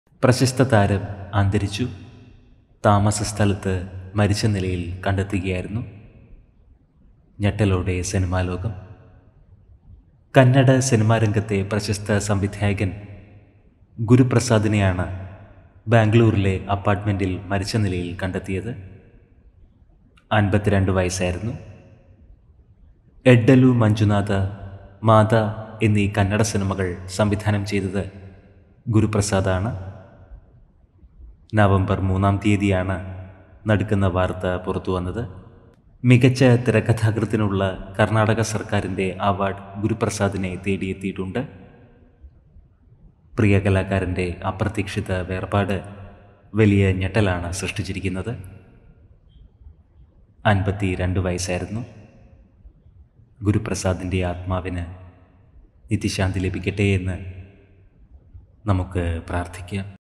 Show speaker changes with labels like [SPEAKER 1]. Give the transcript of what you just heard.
[SPEAKER 1] പ്രശസ്ത താരം അന്തരിച്ചു താമസ സ്ഥലത്ത് മരിച്ച നിലയിൽ കണ്ടെത്തുകയായിരുന്നു ഞെട്ടലോടെ സിനിമാ ലോകം കന്നഡ സിനിമാ രംഗത്തെ പ്രശസ്ത സംവിധായകൻ ഗുരുപ്രസാദിനെയാണ് ബാംഗ്ലൂരിലെ അപ്പാർട്ട്മെൻറ്റിൽ മരിച്ച നിലയിൽ കണ്ടെത്തിയത് അൻപത്തിരണ്ട് വയസ്സായിരുന്നു എഡ്ഡലു മഞ്ജുനാഥ മാത എന്നീ കന്നഡ സിനിമകൾ സംവിധാനം ചെയ്തത് ഗുരുപ്രസാദാണ് നവംബർ മൂന്നാം തീയതിയാണ് നടുക്കുന്ന വാർത്ത പുറത്തു വന്നത് മികച്ച തിരക്കഥാകൃത്തിനുള്ള കർണാടക സർക്കാരിൻ്റെ അവാർഡ് ഗുരുപ്രസാദിനെ തേടിയെത്തിയിട്ടുണ്ട് പ്രിയ കലാകാരൻ്റെ അപ്രതീക്ഷിത വേർപാട് വലിയ ഞെട്ടലാണ് സൃഷ്ടിച്ചിരിക്കുന്നത് അൻപത്തി രണ്ട് വയസ്സായിരുന്നു ഗുരുപ്രസാദിൻ്റെ ആത്മാവിന് നിത്യശാന്തി ലഭിക്കട്ടെ എന്ന് നമുക്ക് പ്രാർത്ഥിക്കാം